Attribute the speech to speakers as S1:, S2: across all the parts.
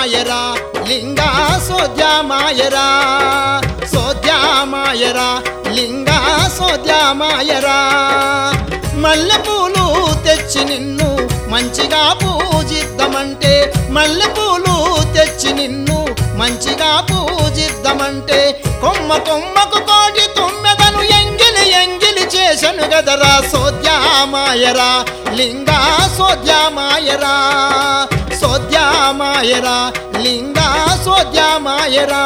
S1: సోద్యామాయరా లింగా సోద్యామాయరా సోద్యామాయరా లింగా సోద్యామాయరా మల్లెపూలు తెచ్చి నిన్ను మంచిగా పూజిద్దామంటే మల్లెపూలు తెచ్చి నిన్ను మంచిగా పూజిద్దామంటే కొమ్మ కొమ్మకు కోటి తొమ్మెదను ఎంగిలి ఎంగిలి చేసను గదరా సోద్యామాయరా లింగా సోద్యామాయరా సోద్యామాయరా లింగా సోద్యామాయరా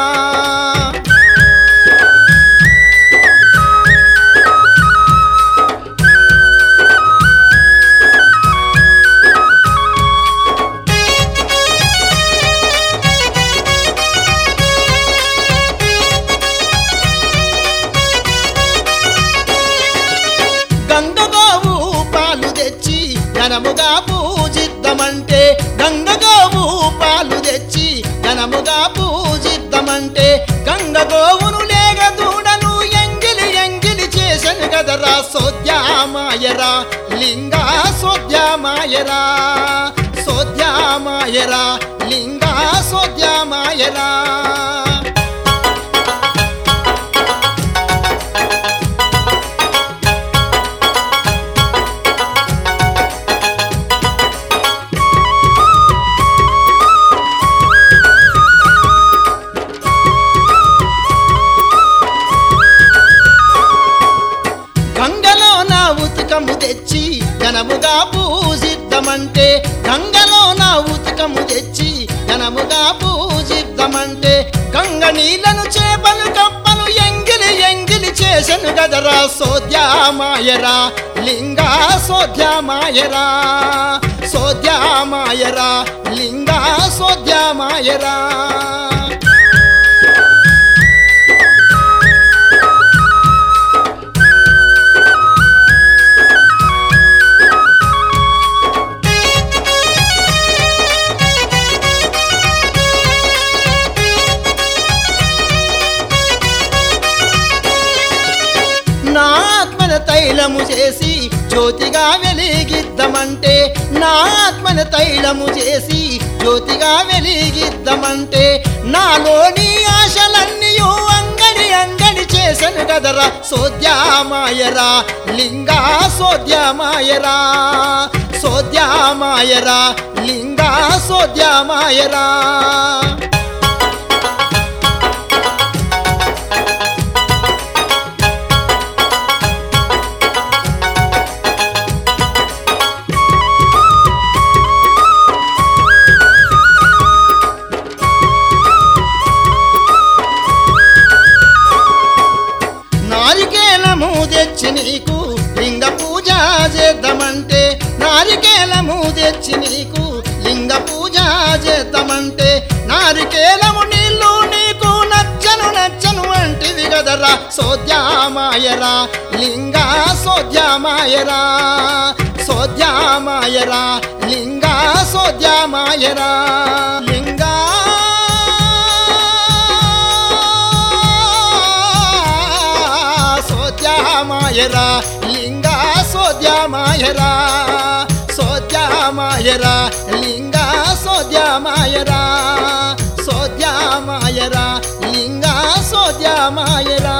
S1: గంగగోవు పాలు తెచ్చి ఘనముగా పూజిద్దామంటే గంగగోవు పాలు తెచ్చి ఘనముగా పూజిద్దామంటే గంగగోవును లేగ దూడను ఎంగిలి ఎంగిలి చేసను గదరా సోద్యామాయరా లింగా సోద్యామాయరా సోద్యామాయరా లింగా సోద్యామాయరా గంగలో నా ఉతుకము తెచ్చి ఘనముగా పూజిద్దామంటే గంగలో నా ఉతుకము తెచ్చి ఘనముగా పూజిద్దామంటే గంగ నీళ్లను చేపలు కప్పలు ఎంగిలి ఎంగిలి చేసను గదరా సోద్యామాయరా లింగా సోద్యామాయరా సోద్యామాయరా లింగా సోద్యామాయరా నా ఆత్మన తైలము చేసి జ్యోతిగా వెలిగిద్దామంటే నా ఆత్మన తైలము చేసి జ్యోతిగా వెలిగిద్దామంటే నాలోని ఆశలన్నీయు అంగడి అంగడి చేసను గదరా సోద్యామాయరా లింగా సోద్యామాయరా సోద్యామాయరా లింగా సోద్యామాయరా నారికేలము తెచ్చి నీకు లింగ పూజ చేద్దామంటే నారికేలము తెచ్చి నీకు లింగ పూజ చేద్దామంటే నారికేలము నీళ్ళు నీకు నచ్చను నచ్చను అంటివి గదరా సోద్యామాయరా లింగా సోద్యామాయరా సోద్యామాయరా లింగా సోద్యామాయరా లింగా సోద్యామాయరా లింగా సోద్యామాయరా సోద్యామాయరా లింగా సోద్యామాయరా సోద్యామాయరా లింగా సోద్యామాయరా